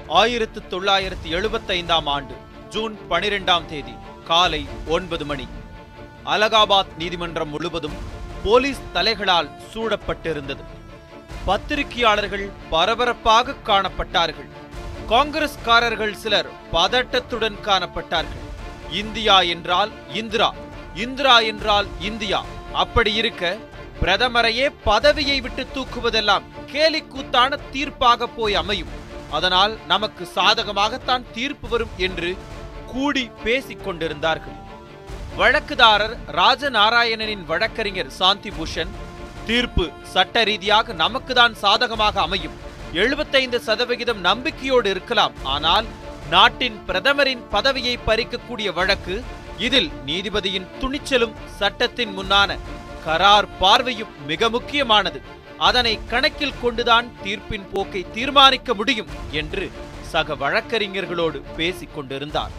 ஆயிரத்து தொள்ளாயிரத்து எழுபத்தைந்தாம் ஆண்டு ஜூன் பனிரெண்டாம் தேதி காலை ஒன்பது மணி அலகாபாத் நீதிமன்றம் முழுவதும் போலீஸ் தலைகளால் சூழப்பட்டிருந்தது பத்திரிகையாளர்கள் பரபரப்பாக காணப்பட்டார்கள் காங்கிரஸ்காரர்கள் சிலர் பதட்டத்துடன் காணப்பட்டார்கள் இந்தியா என்றால் இந்திரா இந்திரா என்றால் இந்தியா அப்படி இருக்க பிரதமரையே பதவியை விட்டு தூக்குவதெல்லாம் கேலிக்கூத்தான தீர்ப்பாக போய் அமையும் அதனால் நமக்கு சாதகமாகத்தான் தீர்ப்பு வரும் என்று கூடி பேசிக் கொண்டிருந்தார்கள் வழக்குதாரர் ராஜநாராயணனின் வழக்கறிஞர் சாந்தி பூஷன் தீர்ப்பு சட்ட ரீதியாக நமக்குதான் சாதகமாக அமையும் எழுபத்தைந்து சதவிகிதம் நம்பிக்கையோடு இருக்கலாம் ஆனால் நாட்டின் பிரதமரின் பதவியை பறிக்கக்கூடிய வழக்கு இதில் நீதிபதியின் துணிச்சலும் சட்டத்தின் முன்னான கரார் பார்வையும் மிக முக்கியமானது அதனை கணக்கில் கொண்டுதான் தீர்ப்பின் போக்கை தீர்மானிக்க முடியும் என்று சக வழக்கறிஞர்களோடு பேசிக் கொண்டிருந்தார்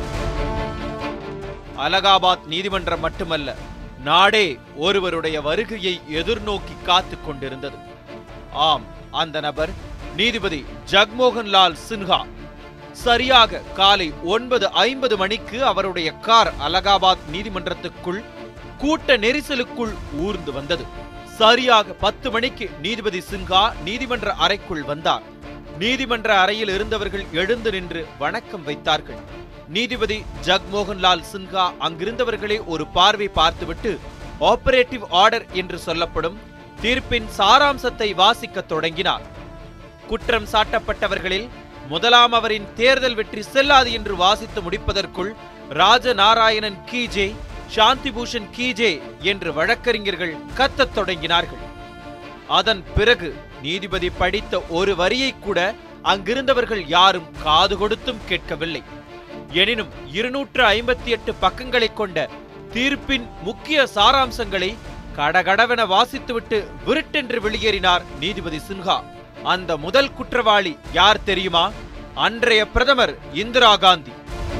அலகாபாத் நீதிமன்றம் மட்டுமல்ல நாடே ஒருவருடைய வருகையை எதிர்நோக்கி காத்துக் கொண்டிருந்தது ஆம் அந்த நபர் நீதிபதி ஜக்மோகன் லால் சின்ஹா சரியாக காலை ஒன்பது ஐம்பது மணிக்கு அவருடைய கார் அலகாபாத் நீதிமன்றத்துக்குள் கூட்ட நெரிசலுக்குள் ஊர்ந்து வந்தது சரியாக பத்து மணிக்கு நீதிபதி சின்ஹா நீதிமன்ற அறைக்குள் வந்தார் நீதிமன்ற அறையில் இருந்தவர்கள் எழுந்து நின்று வணக்கம் வைத்தார்கள் நீதிபதி ஜக்மோகன் லால் சின்ஹா அங்கிருந்தவர்களை ஒரு பார்வை பார்த்துவிட்டு ஆபரேட்டிவ் ஆர்டர் என்று சொல்லப்படும் தீர்ப்பின் சாராம்சத்தை வாசிக்கத் தொடங்கினார் குற்றம் சாட்டப்பட்டவர்களில் முதலாம் அவரின் தேர்தல் வெற்றி செல்லாது என்று வாசித்து முடிப்பதற்குள் ராஜநாராயணன் கீஜே சாந்தி பூஷன் கீஜே என்று வழக்கறிஞர்கள் கத்தத் தொடங்கினார்கள் அதன் பிறகு நீதிபதி படித்த ஒரு வரியை கூட அங்கிருந்தவர்கள் யாரும் காது கொடுத்தும் கேட்கவில்லை எனினும் இருநூற்று ஐம்பத்தி எட்டு பக்கங்களைக் கொண்ட தீர்ப்பின் முக்கிய சாராம்சங்களை கடகடவென வாசித்துவிட்டு விருட்டென்று வெளியேறினார் நீதிபதி சின்ஹா அந்த முதல் குற்றவாளி யார் தெரியுமா அன்றைய பிரதமர் இந்திரா காந்தி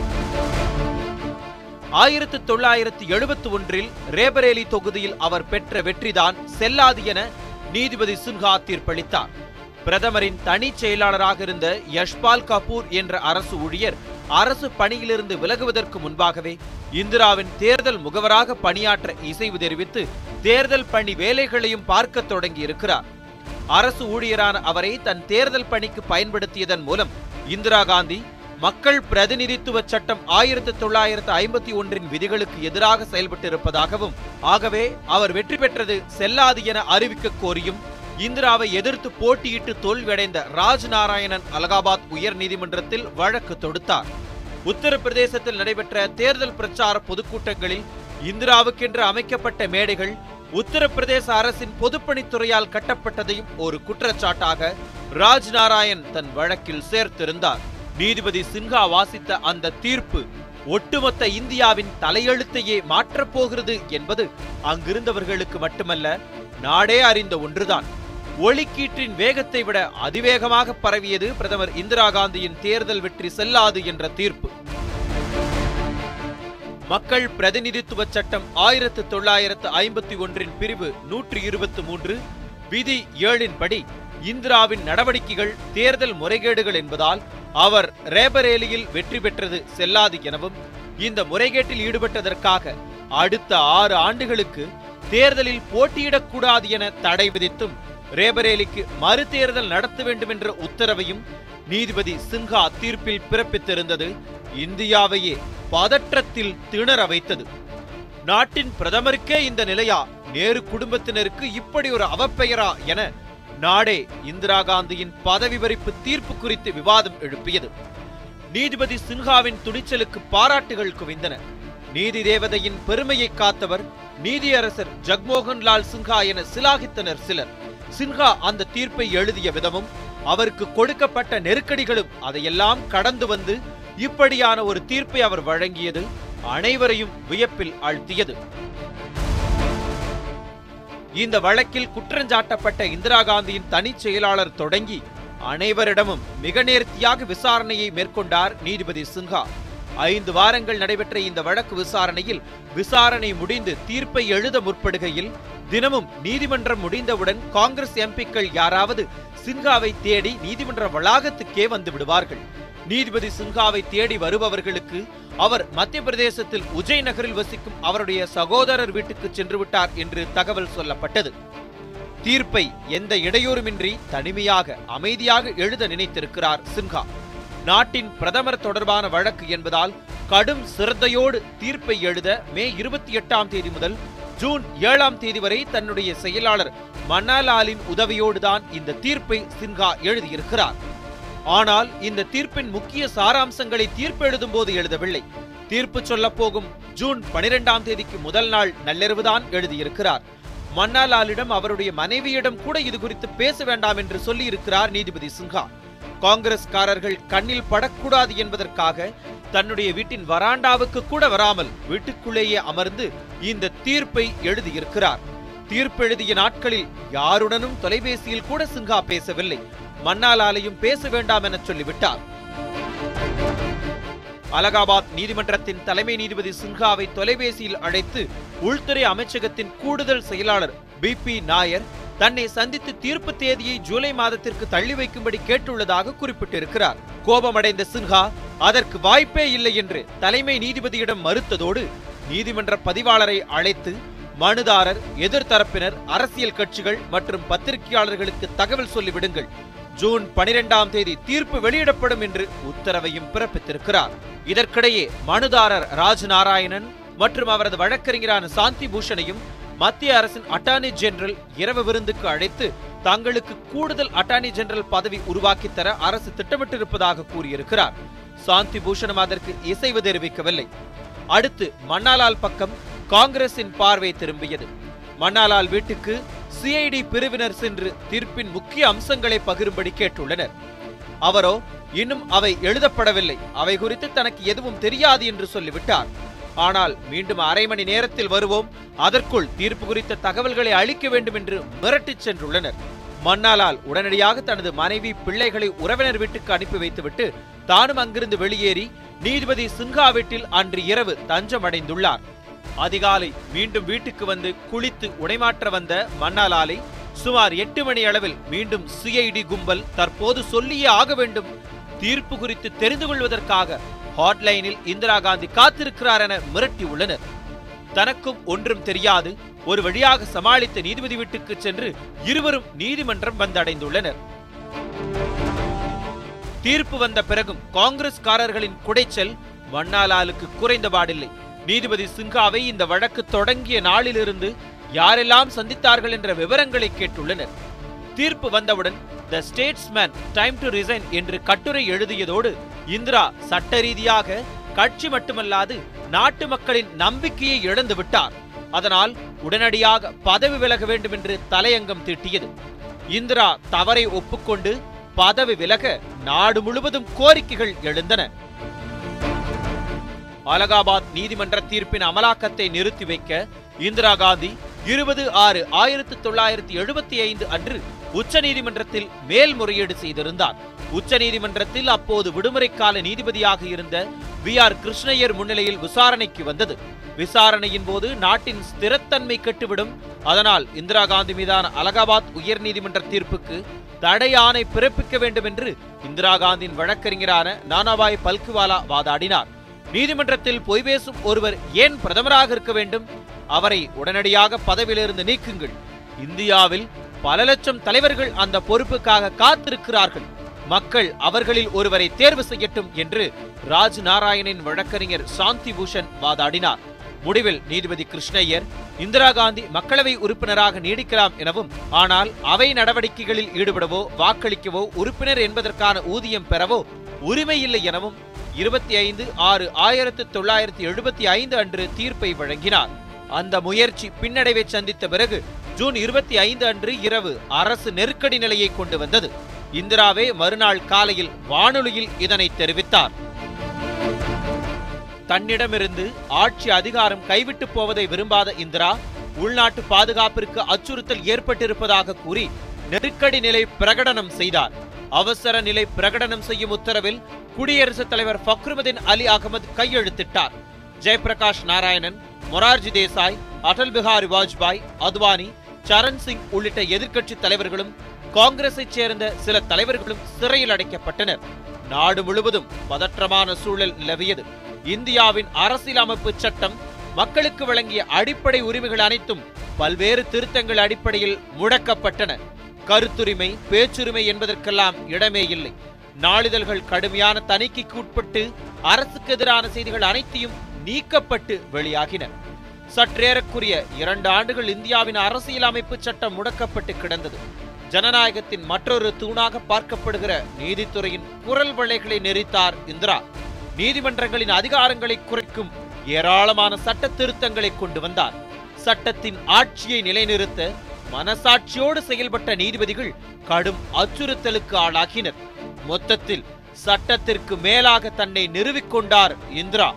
ஆயிரத்து தொள்ளாயிரத்து எழுபத்தி ஒன்றில் ரேபரேலி தொகுதியில் அவர் பெற்ற வெற்றிதான் செல்லாது என நீதிபதி சின்ஹா தீர்ப்பளித்தார் பிரதமரின் தனிச் செயலாளராக இருந்த யஷ்பால் கபூர் என்ற அரசு ஊழியர் அரசு பணியிலிருந்து விலகுவதற்கு முன்பாகவே இந்திராவின் தேர்தல் முகவராக பணியாற்ற இசைவு தெரிவித்து தேர்தல் பணி வேலைகளையும் பார்க்கத் தொடங்கி இருக்கிறார் அரசு ஊழியரான அவரை தன் தேர்தல் பணிக்கு பயன்படுத்தியதன் மூலம் இந்திரா காந்தி மக்கள் பிரதிநிதித்துவ சட்டம் ஆயிரத்தி தொள்ளாயிரத்து ஐம்பத்தி ஒன்றின் விதிகளுக்கு எதிராக செயல்பட்டிருப்பதாகவும் ஆகவே அவர் வெற்றி பெற்றது செல்லாது என அறிவிக்க கோரியும் இந்திராவை எதிர்த்து போட்டியிட்டு தோல்வியடைந்த ராஜ் நாராயணன் அலகாபாத் உயர் நீதிமன்றத்தில் வழக்கு தொடுத்தார் உத்தரப்பிரதேசத்தில் நடைபெற்ற தேர்தல் பிரச்சார பொதுக்கூட்டங்களில் இந்திராவுக்கென்று அமைக்கப்பட்ட மேடைகள் உத்தரப்பிரதேச அரசின் பொதுப்பணித்துறையால் கட்டப்பட்டதையும் ஒரு குற்றச்சாட்டாக ராஜ் நாராயண் தன் வழக்கில் சேர்த்திருந்தார் நீதிபதி சின்ஹா வாசித்த அந்த தீர்ப்பு ஒட்டுமொத்த இந்தியாவின் தலையெழுத்தையே மாற்றப் போகிறது என்பது அங்கிருந்தவர்களுக்கு மட்டுமல்ல நாடே அறிந்த ஒன்றுதான் ஒளிக்கீற்றின் வேகத்தை விட அதிவேகமாக பரவியது பிரதமர் இந்திரா காந்தியின் தேர்தல் வெற்றி செல்லாது என்ற தீர்ப்பு மக்கள் பிரதிநிதித்துவ சட்டம் ஆயிரத்து தொள்ளாயிரத்து ஐம்பத்தி ஒன்றின் பிரிவு நூற்றி இருபத்தி மூன்று விதி ஏழின்படி இந்திராவின் நடவடிக்கைகள் தேர்தல் முறைகேடுகள் என்பதால் அவர் ரேபரேலியில் வெற்றி பெற்றது செல்லாது எனவும் இந்த முறைகேட்டில் ஈடுபட்டதற்காக அடுத்த ஆறு ஆண்டுகளுக்கு தேர்தலில் போட்டியிடக்கூடாது என தடை விதித்தும் ரேபரேலிக்கு மறுதேர்தல் நடத்த வேண்டும் என்ற உத்தரவையும் நீதிபதி சின்ஹா தீர்ப்பில் பிறப்பித்திருந்தது இந்தியாவையே பதற்றத்தில் திணற வைத்தது நாட்டின் பிரதமருக்கே இந்த நிலையா நேரு குடும்பத்தினருக்கு இப்படி ஒரு அவப்பெயரா என நாடே இந்திரா காந்தியின் பதவி பறிப்பு தீர்ப்பு குறித்து விவாதம் எழுப்பியது நீதிபதி சின்ஹாவின் துணிச்சலுக்கு பாராட்டுகள் குவிந்தன நீதி தேவதையின் பெருமையை காத்தவர் நீதியரசர் ஜக்மோகன் லால் சின்ஹா என சிலாகித்தனர் சிலர் சின்ஹா அந்த தீர்ப்பை எழுதிய விதமும் அவருக்கு கொடுக்கப்பட்ட நெருக்கடிகளும் அதையெல்லாம் கடந்து வந்து இப்படியான ஒரு தீர்ப்பை அவர் வழங்கியது அனைவரையும் வியப்பில் ஆழ்த்தியது இந்த வழக்கில் குற்றஞ்சாட்டப்பட்ட இந்திரா காந்தியின் தனிச் செயலாளர் தொடங்கி அனைவரிடமும் மிக நேர்த்தியாக விசாரணையை மேற்கொண்டார் நீதிபதி சின்ஹா ஐந்து வாரங்கள் நடைபெற்ற இந்த வழக்கு விசாரணையில் விசாரணை முடிந்து தீர்ப்பை எழுத முற்படுகையில் தினமும் நீதிமன்றம் முடிந்தவுடன் காங்கிரஸ் எம்பிக்கள் யாராவது சின்ஹாவை தேடி நீதிமன்ற வளாகத்துக்கே வந்து விடுவார்கள் நீதிபதி சின்ஹாவை தேடி வருபவர்களுக்கு அவர் மத்திய பிரதேசத்தில் உஜய் நகரில் வசிக்கும் அவருடைய சகோதரர் வீட்டுக்கு சென்று விட்டார் என்று தகவல் சொல்லப்பட்டது தீர்ப்பை எந்த இடையூறுமின்றி தனிமையாக அமைதியாக எழுத நினைத்திருக்கிறார் சின்ஹா நாட்டின் பிரதமர் தொடர்பான வழக்கு என்பதால் கடும் சிரத்தையோடு தீர்ப்பை எழுத மே இருபத்தி எட்டாம் தேதி முதல் ஜூன் ஏழாம் தேதி வரை தன்னுடைய செயலாளர் மன்னாலாலின் உதவியோடுதான் இந்த தீர்ப்பை சின்ஹா எழுதியிருக்கிறார் ஆனால் இந்த தீர்ப்பின் முக்கிய சாராம்சங்களை தீர்ப்பு எழுதும் போது எழுதவில்லை தீர்ப்பு சொல்லப் போகும் ஜூன் பனிரெண்டாம் தேதிக்கு முதல் நாள் நள்ளிரவுதான் எழுதியிருக்கிறார் மன்னாலாலிடம் அவருடைய மனைவியிடம் கூட இது குறித்து பேச வேண்டாம் என்று சொல்லியிருக்கிறார் நீதிபதி சின்ஹா காங்கிரஸ்காரர்கள் கண்ணில் படக்கூடாது என்பதற்காக தன்னுடைய வீட்டின் வராண்டாவுக்கு கூட வராமல் வீட்டுக்குள்ளேயே அமர்ந்து இந்த தீர்ப்பை எழுதியிருக்கிறார் தீர்ப்பு எழுதிய நாட்களில் யாருடனும் தொலைபேசியில் கூட சின்ஹா பேசவில்லை மன்னாலாலையும் பேச வேண்டாம் என சொல்லிவிட்டார் அலகாபாத் நீதிமன்றத்தின் தலைமை நீதிபதி சின்ஹாவை தொலைபேசியில் அழைத்து உள்துறை அமைச்சகத்தின் கூடுதல் செயலாளர் பி பி நாயர் தன்னை சந்தித்து தீர்ப்பு தேதியை ஜூலை மாதத்திற்கு தள்ளி வைக்கும்படி கேட்டுள்ளதாக குறிப்பிட்டிருக்கிறார் கோபமடைந்த சின்ஹா அதற்கு வாய்ப்பே இல்லை என்று தலைமை நீதிபதியிடம் மறுத்ததோடு நீதிமன்ற பதிவாளரை அழைத்து மனுதாரர் எதிர்த்தரப்பினர் அரசியல் கட்சிகள் மற்றும் பத்திரிகையாளர்களுக்கு தகவல் சொல்லிவிடுங்கள் ஜூன் பனிரெண்டாம் தேதி தீர்ப்பு வெளியிடப்படும் என்று உத்தரவையும் பிறப்பித்திருக்கிறார் இதற்கிடையே மனுதாரர் ராஜ் நாராயணன் மற்றும் அவரது வழக்கறிஞரான சாந்தி பூஷணையும் மத்திய அரசின் அட்டார்னி ஜெனரல் இரவு விருந்துக்கு அழைத்து தங்களுக்கு கூடுதல் அட்டார்னி ஜெனரல் பதவி உருவாக்கித் தர அரசு திட்டமிட்டிருப்பதாக கூறியிருக்கிறார் சாந்தி பூஷணம் அதற்கு இசைவு தெரிவிக்கவில்லை அடுத்து மன்னாலால் பக்கம் காங்கிரசின் பார்வை திரும்பியது மன்னாலால் வீட்டுக்கு சிஐடி பிரிவினர் சென்று தீர்ப்பின் முக்கிய அம்சங்களை பகிரும்படி கேட்டுள்ளனர் அவரோ இன்னும் அவை எழுதப்படவில்லை அவை குறித்து தனக்கு எதுவும் தெரியாது என்று சொல்லிவிட்டார் ஆனால் மீண்டும் அரை மணி நேரத்தில் வருவோம் அதற்குள் தீர்ப்பு குறித்த தகவல்களை அளிக்க வேண்டும் என்று மிரட்டிச் சென்றுள்ளனர் மன்னாலால் உடனடியாக தனது மனைவி பிள்ளைகளை உறவினர் வீட்டுக்கு அனுப்பி வைத்துவிட்டு தானும் அங்கிருந்து வெளியேறி நீதிபதி சின்ஹா வீட்டில் அன்று இரவு தஞ்சம் அடைந்துள்ளார் அதிகாலை மீண்டும் வீட்டுக்கு வந்து குளித்து உடைமாற்ற வந்த மன்னாலாலை சுமார் எட்டு மணி அளவில் மீண்டும் சிஐடி கும்பல் தற்போது சொல்லியே ஆக வேண்டும் தீர்ப்பு குறித்து தெரிந்து கொள்வதற்காக ஹாட்லைனில் இந்திரா காந்தி காத்திருக்கிறார் என மிரட்டியுள்ளனர் தனக்கும் ஒன்றும் தெரியாது ஒரு வழியாக சமாளித்த நீதிபதி வீட்டுக்கு சென்று இருவரும் நீதிமன்றம் வந்தடைந்துள்ளனர் தீர்ப்பு வந்த பிறகும் காங்கிரஸ்காரர்களின் குடைச்சல் மன்னாலாலுக்கு குறைந்தபாடில்லை நீதிபதி சின்ஹாவை இந்த வழக்கு தொடங்கிய நாளிலிருந்து யாரெல்லாம் சந்தித்தார்கள் என்ற விவரங்களை கேட்டுள்ளனர் தீர்ப்பு வந்தவுடன் the Statesman time to resign என்று கட்டுரை எழுதியதோடு இந்திரா சட்ட ரீதியாக கட்சி மட்டுமல்லாது நாட்டு மக்களின் நம்பிக்கையை இழந்து விட்டார் அதனால் உடனடியாக பதவி விலக வேண்டும் என்று தலையங்கம் தீட்டியது இந்திரா தவறை ஒப்புக்கொண்டு பதவி விலக நாடு முழுவதும் கோரிக்கைகள் எழுந்தன அலகாபாத் நீதிமன்ற தீர்ப்பின் அமலாக்கத்தை நிறுத்தி வைக்க இந்திரா காந்தி இருபது ஆறு ஆயிரத்தி தொள்ளாயிரத்தி எழுபத்தி ஐந்து அன்று உச்ச நீதிமன்றத்தில் மேல்முறையீடு செய்திருந்தார் உச்ச நீதிமன்றத்தில் அப்போது விடுமுறை கால நீதிபதியாக இருந்த வி ஆர் கிருஷ்ணய்யர் முன்னிலையில் விசாரணைக்கு வந்தது விசாரணையின் போது நாட்டின் ஸ்திரத்தன்மை கெட்டுவிடும் அதனால் இந்திரா காந்தி மீதான அலகாபாத் உயர்நீதிமன்ற தீர்ப்புக்கு தடை ஆணை பிறப்பிக்க வேண்டும் என்று இந்திரா காந்தியின் வழக்கறிஞரான நானாபாய் பல்குவாலா வாதாடினார் நீதிமன்றத்தில் பொய் பேசும் ஒருவர் ஏன் பிரதமராக இருக்க வேண்டும் அவரை உடனடியாக பதவியிலிருந்து நீக்குங்கள் இந்தியாவில் பல லட்சம் தலைவர்கள் அந்த பொறுப்புக்காக காத்திருக்கிறார்கள் மக்கள் அவர்களில் ஒருவரை தேர்வு செய்யட்டும் என்று ராஜ் நாராயணின் வழக்கறிஞர் சாந்தி பூஷன் வாதாடினார் முடிவில் நீதிபதி கிருஷ்ணய்யர் இந்திரா காந்தி மக்களவை உறுப்பினராக நீடிக்கலாம் எனவும் ஆனால் அவை நடவடிக்கைகளில் ஈடுபடவோ வாக்களிக்கவோ உறுப்பினர் என்பதற்கான ஊதியம் பெறவோ உரிமை இல்லை எனவும் இருபத்தி ஐந்து ஆறு ஆயிரத்து தொள்ளாயிரத்தி எழுபத்தி ஐந்து அன்று தீர்ப்பை வழங்கினார் அந்த முயற்சி பின்னடைவை சந்தித்த பிறகு ஜூன் இருபத்தி ஐந்து அன்று இரவு அரசு நெருக்கடி நிலையை கொண்டு வந்தது இந்திராவே மறுநாள் காலையில் வானொலியில் இதனை தெரிவித்தார் தன்னிடமிருந்து ஆட்சி அதிகாரம் கைவிட்டு போவதை விரும்பாத இந்திரா உள்நாட்டு பாதுகாப்பிற்கு அச்சுறுத்தல் ஏற்பட்டிருப்பதாக கூறி நெருக்கடி நிலை பிரகடனம் செய்தார் அவசர நிலை பிரகடனம் செய்யும் உத்தரவில் குடியரசுத் தலைவர் ஃபக்ருமதின் அலி அகமது கையெழுத்திட்டார் ஜெயபிரகாஷ் நாராயணன் மொரார்ஜி தேசாய் அடல் பிஹாரி வாஜ்பாய் அத்வானி சரண் சிங் உள்ளிட்ட எதிர்க்கட்சி தலைவர்களும் காங்கிரஸைச் சேர்ந்த சில தலைவர்களும் சிறையில் அடைக்கப்பட்டனர் நாடு முழுவதும் பதற்றமான சூழல் நிலவியது இந்தியாவின் அரசியலமைப்பு சட்டம் மக்களுக்கு வழங்கிய அடிப்படை உரிமைகள் அனைத்தும் பல்வேறு திருத்தங்கள் அடிப்படையில் முடக்கப்பட்டன கருத்துரிமை பேச்சுரிமை என்பதற்கெல்லாம் இடமே இல்லை நாளிதழ்கள் கடுமையான தணிக்கைக்கு உட்பட்டு அரசுக்கு எதிரான செய்திகள் அனைத்தையும் நீக்கப்பட்டு வெளியாகின சற்றேறக்குரிய இரண்டு ஆண்டுகள் இந்தியாவின் அரசியலமைப்பு சட்டம் முடக்கப்பட்டு கிடந்தது ஜனநாயகத்தின் மற்றொரு தூணாக பார்க்கப்படுகிற நீதித்துறையின் குரல் வளைகளை நெறித்தார் இந்திரா நீதிமன்றங்களின் அதிகாரங்களை குறைக்கும் ஏராளமான சட்ட திருத்தங்களை கொண்டு வந்தார் சட்டத்தின் ஆட்சியை நிலைநிறுத்த மனசாட்சியோடு செயல்பட்ட நீதிபதிகள் கடும் அச்சுறுத்தலுக்கு ஆளாகினர் மொத்தத்தில் சட்டத்திற்கு மேலாக தன்னை நிறுவிக்கொண்டார் இந்திரா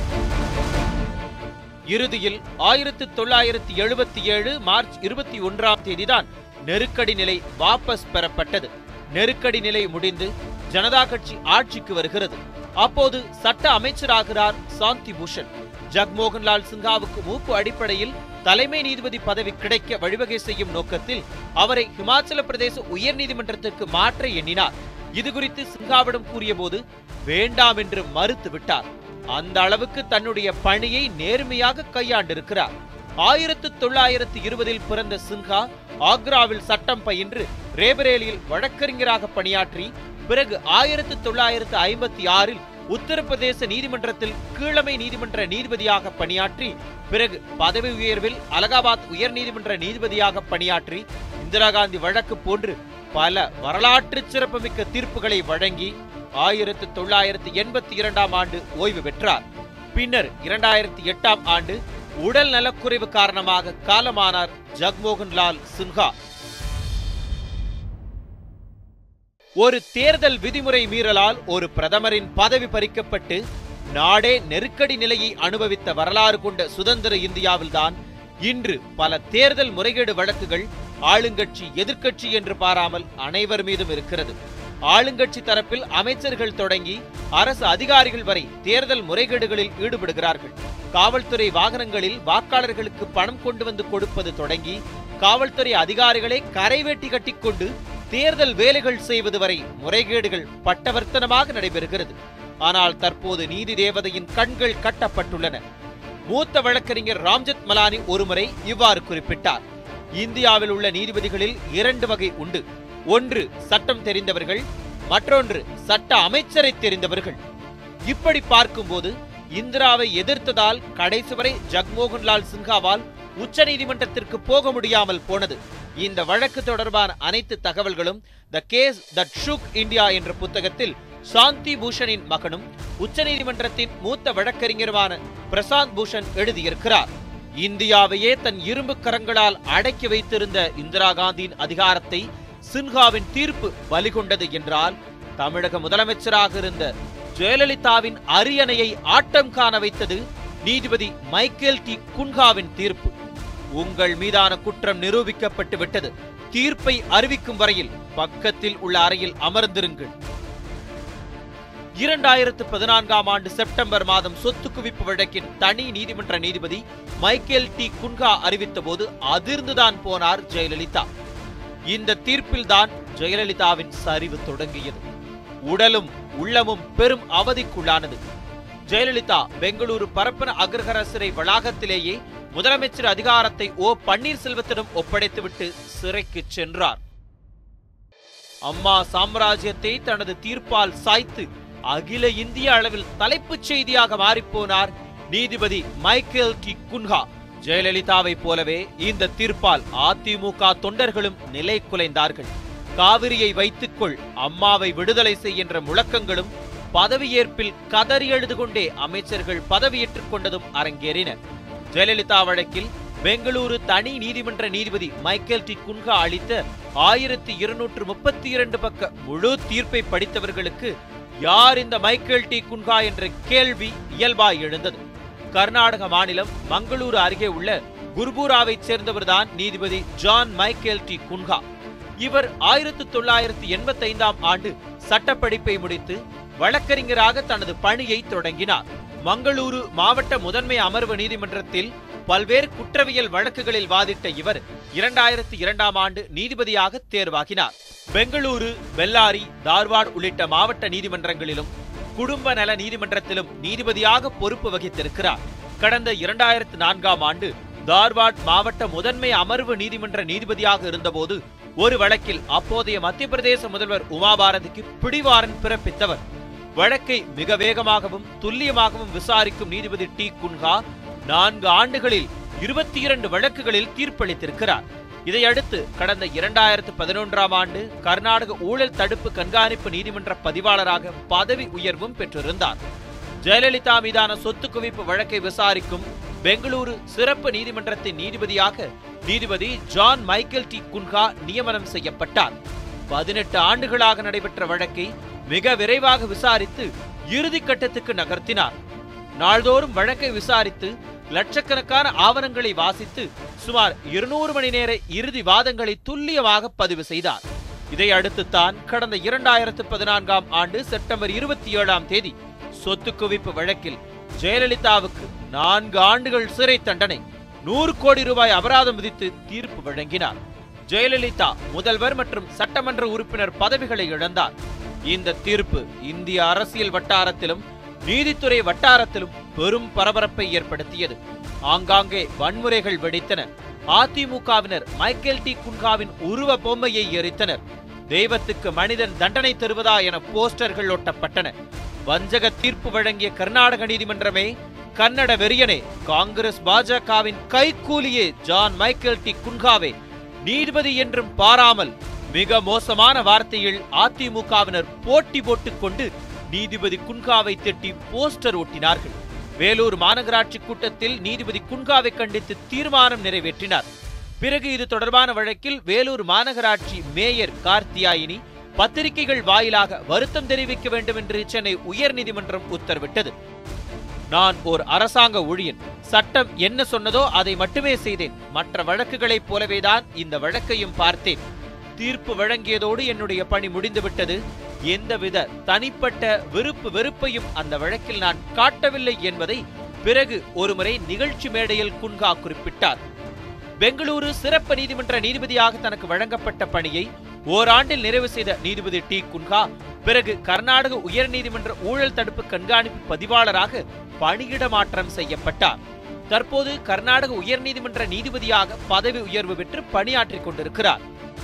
இறுதியில் ஆயிரத்து தொள்ளாயிரத்தி எழுபத்தி ஏழு மார்ச் இருபத்தி ஒன்றாம் தேதிதான் நெருக்கடி நிலை வாபஸ் பெறப்பட்டது நெருக்கடி நிலை முடிந்து ஜனதா கட்சி ஆட்சிக்கு வருகிறது அப்போது சட்ட அமைச்சராகிறார் சாந்தி பூஷன் ஜக்மோகன்லால் சின்ஹாவுக்கு மூப்பு அடிப்படையில் தலைமை நீதிபதி பதவி கிடைக்க வழிவகை செய்யும் நோக்கத்தில் அவரை ஹிமாச்சல பிரதேச உயர் நீதிமன்றத்திற்கு மாற்ற எண்ணினார் இது குறித்து சின்ஹாவிடம் கூறியபோது வேண்டாம் என்று மறுத்து விட்டார் அந்த அளவுக்கு தன்னுடைய பணியை நேர்மையாக கையாண்டிருக்கிறார் ஆயிரத்து தொள்ளாயிரத்து இருபதில் பிறந்த சின்ஹா ஆக்ராவில் சட்டம் பயின்று ரேபரேலியில் வழக்கறிஞராக பணியாற்றி பிறகு ஆயிரத்து தொள்ளாயிரத்து ஐம்பத்தி ஆறில் உத்தரப்பிரதேச நீதிமன்றத்தில் கீழமை நீதிமன்ற நீதிபதியாக பணியாற்றி பிறகு பதவி உயர்வில் அலகாபாத் உயர் நீதிமன்ற நீதிபதியாக பணியாற்றி இந்திரா காந்தி வழக்கு போன்று பல வரலாற்று சிறப்புமிக்க தீர்ப்புகளை வழங்கி ஆயிரத்து தொள்ளாயிரத்து எண்பத்தி இரண்டாம் ஆண்டு ஓய்வு பெற்றார் பின்னர் இரண்டாயிரத்தி எட்டாம் ஆண்டு உடல் நலக்குறைவு காரணமாக காலமானார் ஜக்மோகன் லால் சின்ஹா ஒரு தேர்தல் விதிமுறை மீறலால் ஒரு பிரதமரின் பதவி பறிக்கப்பட்டு நாடே நெருக்கடி நிலையை அனுபவித்த வரலாறு கொண்ட சுதந்திர இந்தியாவில்தான் இன்று பல தேர்தல் முறைகேடு வழக்குகள் ஆளுங்கட்சி எதிர்க்கட்சி என்று பாராமல் அனைவர் மீதும் இருக்கிறது ஆளுங்கட்சி தரப்பில் அமைச்சர்கள் தொடங்கி அரசு அதிகாரிகள் வரை தேர்தல் முறைகேடுகளில் ஈடுபடுகிறார்கள் காவல்துறை வாகனங்களில் வாக்காளர்களுக்கு பணம் கொண்டு வந்து கொடுப்பது தொடங்கி காவல்துறை அதிகாரிகளை கரைவேட்டி கட்டிக்கொண்டு தேர்தல் வேலைகள் செய்வது வரை முறைகேடுகள் பட்டவர்த்தனமாக நடைபெறுகிறது ஆனால் தற்போது நீதி தேவதையின் கண்கள் கட்டப்பட்டுள்ளன மூத்த வழக்கறிஞர் ராம்ஜெத் மலானி ஒருமுறை இவ்வாறு குறிப்பிட்டார் இந்தியாவில் உள்ள நீதிபதிகளில் இரண்டு வகை உண்டு ஒன்று சட்டம் தெரிந்தவர்கள் மற்றொன்று சட்ட அமைச்சரை தெரிந்தவர்கள் இப்படி பார்க்கும்போது இந்திராவை எதிர்த்ததால் கடைசி வரை ஜக்மோகன்லால் சின்ஹாவால் உச்ச நீதிமன்றத்திற்கு போக முடியாமல் போனது இந்த வழக்கு தொடர்பான அனைத்து தகவல்களும் the case that shook India என்ற புத்தகத்தில் சாந்தி பூஷனின் மகனும் உச்சநீதிமன்றத்தின் மூத்த வழக்கறிஞருமான பிரசாந்த் பூஷன் எழுதியிருக்கிறார் இந்தியாவையே தன் இரும்பு கரங்களால் அடக்கி வைத்திருந்த இந்திரா காந்தியின் அதிகாரத்தை சின்ஹாவின் தீர்ப்பு பலிகொண்டது என்றால் தமிழக முதலமைச்சராக இருந்த ஜெயலலிதாவின் அரியணையை ஆட்டம் காண வைத்தது நீதிபதி மைக்கேல் டி குன்ஹாவின் தீர்ப்பு உங்கள் மீதான குற்றம் நிரூபிக்கப்பட்டு விட்டது தீர்ப்பை அறிவிக்கும் வரையில் பக்கத்தில் உள்ள அறையில் அமர்ந்திருங்கள் இரண்டாயிரத்து பதினான்காம் ஆண்டு செப்டம்பர் மாதம் சொத்து குவிப்பு வழக்கின் தனி நீதிமன்ற நீதிபதி மைக்கேல் டி குன்ஹா அறிவித்த போது அதிர்ந்துதான் போனார் ஜெயலலிதா இந்த தீர்ப்பில்தான் ஜெயலலிதாவின் சரிவு தொடங்கியது உடலும் உள்ளமும் பெரும் அவதிக்குள்ளானது ஜெயலலிதா பெங்களூரு பரப்பன அக்ரஹர சிறை வளாகத்திலேயே முதலமைச்சர் அதிகாரத்தை ஓ பன்னீர்செல்வத்திடம் ஒப்படைத்துவிட்டு சிறைக்கு சென்றார் அம்மா சாம்ராஜ்யத்தை தனது தீர்ப்பால் சாய்த்து அகில இந்திய அளவில் தலைப்புச் செய்தியாக மாறிப்போனார் நீதிபதி மைக்கேல் டி குன்ஹா ஜெயலலிதாவை போலவே இந்த தீர்ப்பால் அதிமுக தொண்டர்களும் நிலை குலைந்தார்கள் காவிரியை வைத்துக்கொள் அம்மாவை விடுதலை செய் என்ற முழக்கங்களும் பதவியேற்பில் கதறி எழுது கொண்டே அமைச்சர்கள் பதவியேற்றுக் கொண்டதும் அரங்கேறின ஜெயலலிதா வழக்கில் பெங்களூரு தனி நீதிமன்ற நீதிபதி மைக்கேல் டி குன்ஹா அளித்த ஆயிரத்தி இருநூற்று முப்பத்தி இரண்டு பக்க முழு தீர்ப்பை படித்தவர்களுக்கு யார் இந்த மைக்கேல் டி குன்ஹா என்ற கேள்வி இயல்பாய் எழுந்தது கர்நாடக மாநிலம் மங்களூரு அருகே உள்ள குர்பூராவைச் சேர்ந்தவர்தான் நீதிபதி ஜான் மைக்கேல் டி குன்ஹா இவர் ஆயிரத்து தொள்ளாயிரத்து எண்பத்தி ஐந்தாம் ஆண்டு சட்டப்படிப்பை முடித்து வழக்கறிஞராக தனது பணியை தொடங்கினார் மங்களூரு மாவட்ட முதன்மை அமர்வு நீதிமன்றத்தில் பல்வேறு குற்றவியல் வழக்குகளில் வாதிட்ட இவர் இரண்டாயிரத்தி இரண்டாம் ஆண்டு நீதிபதியாக தேர்வாகினார் பெங்களூரு பெல்லாரி தார்வாட் உள்ளிட்ட மாவட்ட நீதிமன்றங்களிலும் குடும்ப நல நீதிமன்றத்திலும் நீதிபதியாக பொறுப்பு வகித்திருக்கிறார் கடந்த இரண்டாயிரத்து நான்காம் ஆண்டு தார்வாட் மாவட்ட முதன்மை அமர்வு நீதிமன்ற நீதிபதியாக இருந்தபோது ஒரு வழக்கில் அப்போதைய மத்திய பிரதேச முதல்வர் உமாபாரதிக்கு பிடிவாரன் பிறப்பித்தவர் வழக்கை மிக வேகமாகவும் துல்லியமாகவும் விசாரிக்கும் நீதிபதி டி குன்ஹா நான்கு ஆண்டுகளில் இருபத்தி இரண்டு வழக்குகளில் தீர்ப்பளித்திருக்கிறார் இதையடுத்து கடந்த இரண்டாயிரத்து பதினொன்றாம் ஆண்டு கர்நாடக ஊழல் தடுப்பு கண்காணிப்பு நீதிமன்ற பதிவாளராக பதவி உயர்வும் பெற்றிருந்தார் ஜெயலலிதா மீதான சொத்து குவிப்பு வழக்கை விசாரிக்கும் பெங்களூரு சிறப்பு நீதிமன்றத்தின் நீதிபதியாக நீதிபதி ஜான் மைக்கேல் டி குன்ஹா நியமனம் செய்யப்பட்டார் பதினெட்டு ஆண்டுகளாக நடைபெற்ற வழக்கை மிக விரைவாக விசாரித்து இறுதி கட்டத்துக்கு நகர்த்தினார் நாள்தோறும் வழக்கை விசாரித்து லட்சக்கணக்கான ஆவணங்களை வாசித்து சுமார் இருநூறு மணி நேர இறுதி வாதங்களை துல்லியமாக பதிவு செய்தார் இதை அடுத்து தான் கடந்த இரண்டாயிரத்து பதினான்காம் ஆண்டு செப்டம்பர் இருபத்தி ஏழாம் தேதி சொத்து குவிப்பு வழக்கில் ஜெயலலிதாவுக்கு நான்கு ஆண்டுகள் சிறை தண்டனை நூறு கோடி ரூபாய் அபராதம் விதித்து தீர்ப்பு வழங்கினார் ஜெயலலிதா முதல்வர் மற்றும் சட்டமன்ற உறுப்பினர் பதவிகளை இழந்தார் இந்த தீர்ப்பு இந்திய அரசியல் வட்டாரத்திலும் நீதித்துறை வட்டாரத்திலும் பெரும் பரபரப்பை ஏற்படுத்தியது ஆங்காங்கே வன்முறைகள் வெடித்தன அதிமுகவினர் மைக்கேல் டி குன்ஹாவின் உருவ பொம்மையை எரித்தனர் தெய்வத்துக்கு மனிதன் தண்டனை தருவதா என போஸ்டர்கள் ஒட்டப்பட்டன வஞ்சக தீர்ப்பு வழங்கிய கர்நாடக நீதிமன்றமே கன்னட வெறியனே காங்கிரஸ் பாஜகவின் கைக்கூலியே ஜான் மைக்கேல் டி குன்ஹாவே நீதிபதி என்றும் பாராமல் மிக மோசமான வார்த்தையில் அதிமுகவினர் போட்டி போட்டுக் கொண்டு நீதிபதி குன்காவை திட்டி போஸ்டர் ஒட்டினார்கள் வேலூர் மாநகராட்சி கூட்டத்தில் நீதிபதி குன்காவை கண்டித்து தீர்மானம் நிறைவேற்றினார் பிறகு இது தொடர்பான வழக்கில் வேலூர் மாநகராட்சி மேயர் கார்த்தியாயினி பத்திரிகைகள் வாயிலாக வருத்தம் தெரிவிக்க வேண்டும் என்று சென்னை உயர்நீதிமன்றம் உத்தரவிட்டது நான் ஓர் அரசாங்க ஊழியன் சட்டம் என்ன சொன்னதோ அதை மட்டுமே செய்தேன் மற்ற வழக்குகளைப் போலவேதான் இந்த வழக்கையும் பார்த்தேன் தீர்ப்பு வழங்கியதோடு என்னுடைய பணி முடிந்துவிட்டது எந்தவித தனிப்பட்ட விருப்பு வெறுப்பையும் அந்த வழக்கில் நான் காட்டவில்லை என்பதை பிறகு ஒருமுறை நிகழ்ச்சி மேடையில் குன்கா குறிப்பிட்டார் பெங்களூரு சிறப்பு நீதிமன்ற நீதிபதியாக தனக்கு வழங்கப்பட்ட பணியை ஓராண்டில் நிறைவு செய்த நீதிபதி டி குன்ஹா பிறகு கர்நாடக உயர்நீதிமன்ற ஊழல் தடுப்பு கண்காணிப்பு பதிவாளராக பணியிட மாற்றம் செய்யப்பட்டார் தற்போது கர்நாடக உயர்நீதிமன்ற நீதிபதியாக பதவி உயர்வு பெற்று பணியாற்றிக் கொண்டிருக்கிறார்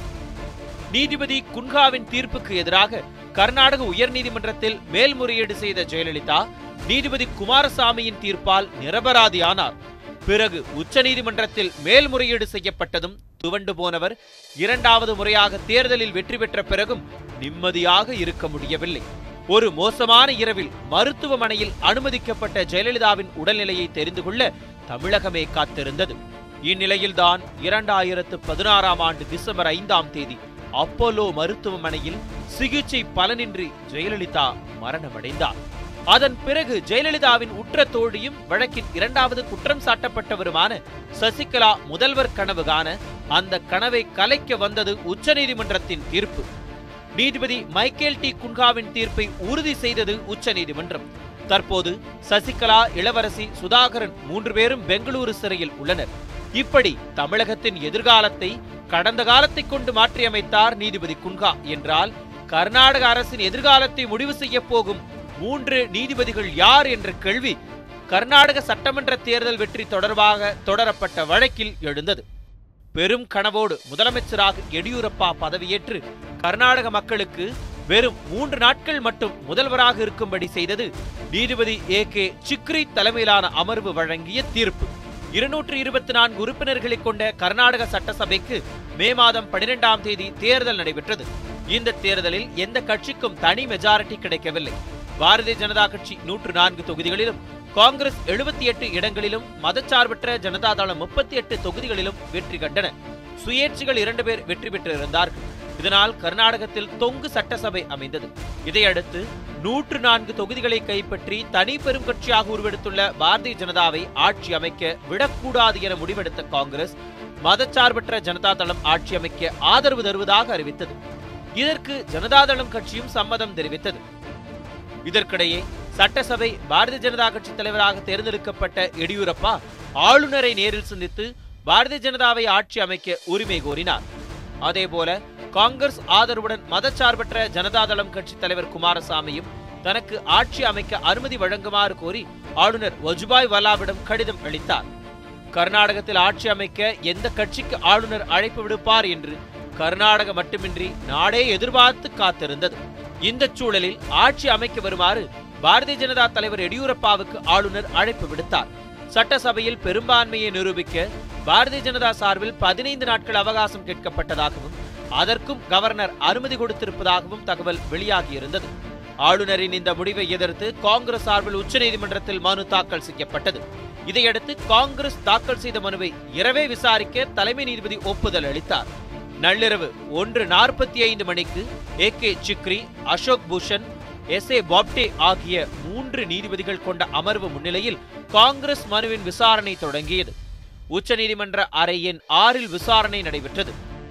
நீதிபதி குன்ஹாவின் தீர்ப்புக்கு எதிராக கர்நாடக உயர்நீதிமன்றத்தில் மேல்முறையீடு செய்த ஜெயலலிதா நீதிபதி குமாரசாமியின் தீர்ப்பால் நிரபராதியானார் பிறகு உச்சநீதிமன்றத்தில் மேல்முறையீடு செய்யப்பட்டதும் துவண்டு போனவர் இரண்டாவது முறையாக தேர்தலில் வெற்றி பெற்ற பிறகும் நிம்மதியாக இருக்க முடியவில்லை ஒரு மோசமான இரவில் மருத்துவமனையில் அனுமதிக்கப்பட்ட ஜெயலலிதாவின் உடல்நிலையை தெரிந்து கொள்ள தமிழகமே காத்திருந்தது இந்நிலையில்தான் இரண்டாயிரத்து பதினாறாம் ஆண்டு டிசம்பர் ஐந்தாம் தேதி அப்போலோ மருத்துவமனையில் சிகிச்சை பலனின்றி ஜெயலலிதா மரணமடைந்தார் அதன் பிறகு ஜெயலலிதாவின் உற்ற தோழியும் வழக்கின் இரண்டாவது குற்றம் சாட்டப்பட்டவருமான சசிகலா முதல்வர் கனவு காண அந்த கனவை கலைக்க வந்தது உச்சநீதிமன்றத்தின் தீர்ப்பு நீதிபதி மைக்கேல் டி குன்ஹாவின் தீர்ப்பை உறுதி செய்தது உச்சநீதிமன்றம் தற்போது சசிகலா இளவரசி சுதாகரன் மூன்று பேரும் பெங்களூரு சிறையில் உள்ளனர் இப்படி தமிழகத்தின் எதிர்காலத்தை கடந்த காலத்தை கொண்டு மாற்றியமைத்தார் நீதிபதி குன்ஹா என்றால் கர்நாடக அரசின் எதிர்காலத்தை முடிவு செய்ய போகும் மூன்று நீதிபதிகள் யார் என்ற கேள்வி கர்நாடக சட்டமன்ற தேர்தல் வெற்றி தொடர்பாக தொடரப்பட்ட வழக்கில் எழுந்தது பெரும் கனவோடு முதலமைச்சராக எடியூரப்பா பதவியேற்று கர்நாடக மக்களுக்கு வெறும் மூன்று நாட்கள் மட்டும் முதல்வராக இருக்கும்படி செய்தது நீதிபதி ஏ கே சிக்ரி தலைமையிலான அமர்வு வழங்கிய தீர்ப்பு இருநூற்று இருபத்தி நான்கு உறுப்பினர்களை கொண்ட கர்நாடக சட்டசபைக்கு மே மாதம் பனிரெண்டாம் தேதி தேர்தல் நடைபெற்றது இந்த தேர்தலில் எந்த கட்சிக்கும் தனி மெஜாரிட்டி கிடைக்கவில்லை பாரதிய ஜனதா கட்சி நூற்று நான்கு தொகுதிகளிலும் காங்கிரஸ் எழுபத்தி எட்டு இடங்களிலும் மதச்சார்பற்ற ஜனதாதளம் முப்பத்தி எட்டு தொகுதிகளிலும் வெற்றி கண்டன சுயேட்சைகள் இரண்டு பேர் வெற்றி பெற்றிருந்தார்கள் இதனால் கர்நாடகத்தில் தொங்கு சட்டசபை அமைந்தது இதையடுத்து நூற்று நான்கு தொகுதிகளை கைப்பற்றி தனி பெரும் கட்சியாக உருவெடுத்துள்ள பாரதிய ஜனதாவை ஆட்சி அமைக்க விடக்கூடாது என முடிவெடுத்த காங்கிரஸ் மதச்சார்பற்ற ஜனதாதளம் ஆட்சி அமைக்க ஆதரவு தருவதாக அறிவித்தது இதற்கு ஜனதாதளம் கட்சியும் சம்மதம் தெரிவித்தது இதற்கிடையே சட்டசபை பாரதிய ஜனதா கட்சி தலைவராக தேர்ந்தெடுக்கப்பட்ட எடியூரப்பா ஆளுநரை நேரில் சந்தித்து பாரதிய ஜனதாவை ஆட்சி அமைக்க உரிமை கோரினார் அதேபோல காங்கிரஸ் ஆதரவுடன் மதச்சார்பற்ற ஜனதாதளம் கட்சி தலைவர் குமாரசாமியும் தனக்கு ஆட்சி அமைக்க அனுமதி வழங்குமாறு கோரி ஆளுநர் வஜுபாய் வல்லாவிடம் கடிதம் அளித்தார் கர்நாடகத்தில் ஆட்சி அமைக்க எந்த கட்சிக்கு ஆளுநர் அழைப்பு விடுப்பார் என்று கர்நாடக மட்டுமின்றி நாடே எதிர்பார்த்து காத்திருந்தது இந்த சூழலில் ஆட்சி அமைக்க வருமாறு பாரதிய ஜனதா தலைவர் எடியூரப்பாவுக்கு ஆளுநர் அழைப்பு விடுத்தார் சட்டசபையில் பெரும்பான்மையை நிரூபிக்க பாரதிய ஜனதா சார்பில் பதினைந்து நாட்கள் அவகாசம் கேட்கப்பட்டதாகவும் அதற்கும் கவர்னர் அனுமதி கொடுத்திருப்பதாகவும் தகவல் வெளியாகியிருந்தது ஆளுநரின் இந்த முடிவை எதிர்த்து காங்கிரஸ் சார்பில் உச்சநீதிமன்றத்தில் மனு தாக்கல் செய்யப்பட்டது இதையடுத்து காங்கிரஸ் தாக்கல் செய்த மனுவை இரவே விசாரிக்க தலைமை நீதிபதி ஒப்புதல் அளித்தார் நள்ளிரவு ஒன்று நாற்பத்தி ஐந்து மணிக்கு A K Sikri Ashok Bhushan S A Bobde ஆகிய மூன்று நீதிபதிகள் கொண்ட அமர்வு முன்னிலையில் காங்கிரஸ் மனுவின் விசாரணை தொடங்கியது உச்சநீதிமன்ற அறை எண் ஆறில் விசாரணை நடைபெற்றது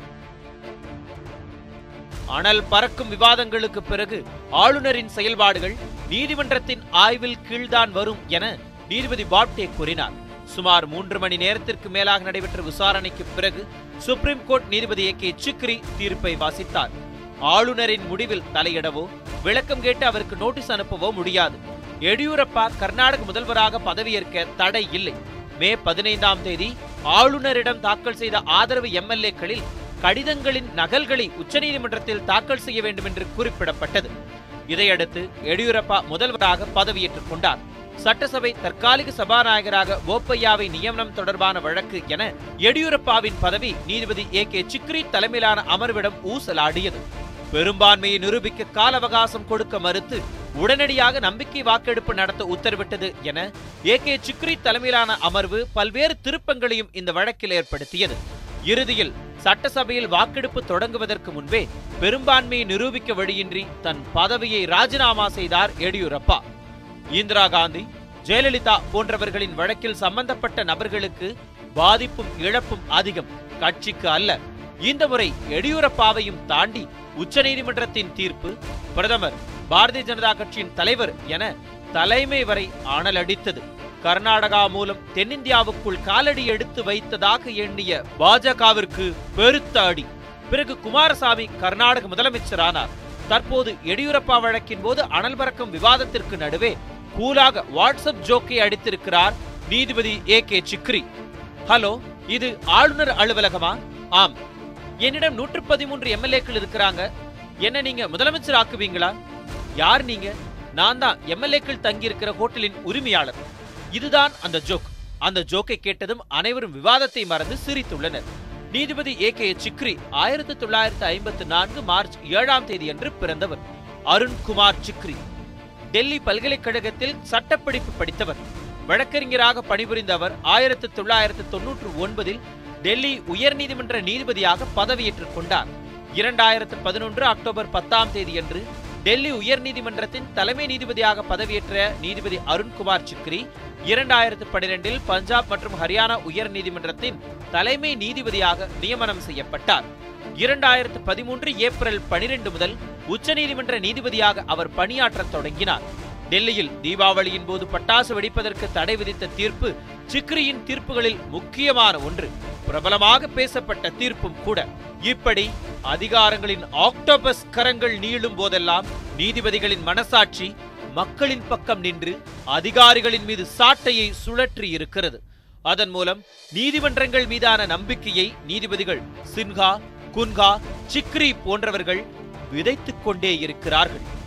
அனல் பறக்கும் விவாதங்களுக்கு பிறகு ஆளுநரின் செயல்பாடுகள் நீதிமன்றத்தின் ஆய்வில் கீழ்தான் வரும் என நீதிபதி பாப்டே கூறினார் சுமார் மூன்று மணி நேரத்திற்கு மேலாக நடைபெற்ற விசாரணைக்கு பிறகு சுப்ரீம் கோர்ட் நீதிபதி ஏ கே சிக்ரி தீர்ப்பை வாசித்தார் ஆளுநரின் முடிவில் தலையிடவோ விளக்கம் கேட்டு அவருக்கு நோட்டீஸ் அனுப்பவோ முடியாது எடியூரப்பா கர்நாடக முதல்வராக பதவியேற்க தடை இல்லை மே பதினைந்தாம் தேதி ஆளுநரிடம் தாக்கல் செய்த ஆதரவு எம்எல்ஏக்களில் கடிதங்களின் நகல்களை உச்சநீதிமன்றத்தில் தாக்கல் செய்ய வேண்டும் என்று குறிப்பிடப்பட்டது இதையடுத்து எடியூரப்பா முதல்வராக பதவியேற்றுக் கொண்டார் சட்டசபை தற்காலிக சபாநாயகராக போப்பையாவை நியமனம் தொடர்பான வழக்கு என எடியூரப்பாவின் பதவி நீதிபதி ஏ கே சிக்ரி தலைமையிலான அமர்விடம் ஊசலாடியது பெரும்பான்மையை நிரூபிக்க கால அவகாசம் கொடுக்க மறுத்து உடனடியாக நம்பிக்கை வாக்கெடுப்பு நடத்த உத்தரவிட்டது என ஏ கே சிக்ரி தலைமையிலான அமர்வு பல்வேறு திருப்பங்களையும் இந்த வழக்கில் ஏற்படுத்தியது இறுதியில் சட்டசபையில் வாக்கெடுப்பு தொடங்குவதற்கு முன்பே பெரும்பான்மையை நிரூபிக்க வழியின்றி தன் பதவியை ராஜினாமா செய்தார் எடியூரப்பா இந்திரா காந்தி ஜெயலலிதா போன்றவர்களின் வழக்கில் சம்பந்தப்பட்ட நபர்களுக்கு பாதிப்பும் இழப்பும் அதிகம் கட்சிக்கு அல்ல இந்த முறை எடியூரப்பாவையும் தாண்டி உச்சநீதிமன்றத்தின் தீர்ப்பு பிரதமர் பாரதிய ஜனதா கட்சியின் தலைவர் என தலைமை வரை ஆணல் அடித்தது கர்நாடகா மூலம் தென்னிந்தியாவுக்குள் காலடி எடுத்து வைத்ததாக எண்ணிய பாஜகவிற்கு பெருத்த அடி பிறகு குமாரசாமி கர்நாடக முதலமைச்சரானார் தற்போது எடியூரப்பா வழக்கின் போது அனல் பறக்கும் விவாதத்திற்கு நடுவே கூலாக வாட்ஸ்அப் ஜோக்கை அடித்திருக்கிறார் நீதிபதி ஏ கே சிக்ரி ஹலோ இது ஆளுநர் அலுவலகமா ஆம் என்னிடம் நூற்று பதிமூன்று எம்எல்ஏக்கள் இருக்கிறாங்க என்ன நீங்க முதலமைச்சர் ஆக்குவீங்களா யார் நீங்க நான் தான் எம்எல்ஏக்கள் தங்கியிருக்கிற ஹோட்டலின் உரிமையாளர் இதுதான் அந்த ஜோக் அந்த ஜோக்கை கேட்டதும் அனைவரும் விவாதத்தை மறந்து சிரித்துள்ளனர் நீதிபதி ஏ கே சிக்ரி ஆயிரத்தி தொள்ளாயிரத்தி ஐம்பத்தி நான்கு மார்ச் ஏழாம் தேதியன்று பிறந்தவர் அருண்குமார் சிக்ரி டெல்லி பல்கலைக்கழகத்தில் சட்டப்படிப்பு படித்தவர் வழக்கறிஞராக பணிபுரிந்த அவர் ஆயிரத்தி தொள்ளாயிரத்தி தொன்னூற்று ஒன்பதில் டெல்லி உயர்நீதிமன்ற நீதிபதியாக பதவியேற்றுக் கொண்டார் இரண்டாயிரத்து பதினொன்று அக்டோபர் பத்தாம் தேதியன்று டெல்லி உயர்நீதிமன்றத்தின் தலைமை நீதிபதியாக பதவியேற்ற நீதிபதி அருண்குமார் சிக்ரி இரண்டாயிரத்து பனிரெண்டில் பஞ்சாப் மற்றும் ஹரியானா உயர் நீதிமன்றத்தின் தலைமை நீதிபதியாக நியமனம் செய்யப்பட்டார் இரண்டாயிரத்து பதிமூன்று ஏப்ரல் பனிரெண்டு முதல் உச்சநீதிமன்ற நீதிபதியாக அவர் பணியாற்றத் தொடங்கினார் டெல்லியில் தீபாவளியின் போது பட்டாசு வெடிப்பதற்கு தடை விதித்த தீர்ப்பு சிக்ரியின் தீர்ப்புகளில் முக்கியமான ஒன்று பிரபலமாக பேசப்பட்ட தீர்ப்பும் கூட இப்படி அதிகாரங்களின் ஆக்டோபஸ் கரங்கள் நீளும் போதெல்லாம் நீதிபதிகளின் மனசாட்சி மக்களின் பக்கம் நின்று அதிகாரிகளின் மீது சாட்டையை சுழற்றி இருக்கிறது அதன் மூலம் நீதிமன்றங்கள் மீதான நம்பிக்கையை நீதிபதிகள் சின்ஹா குன்ஹா சிக்ரி போன்றவர்கள் விதைத்துக் கொண்டே இருக்கிறார்கள்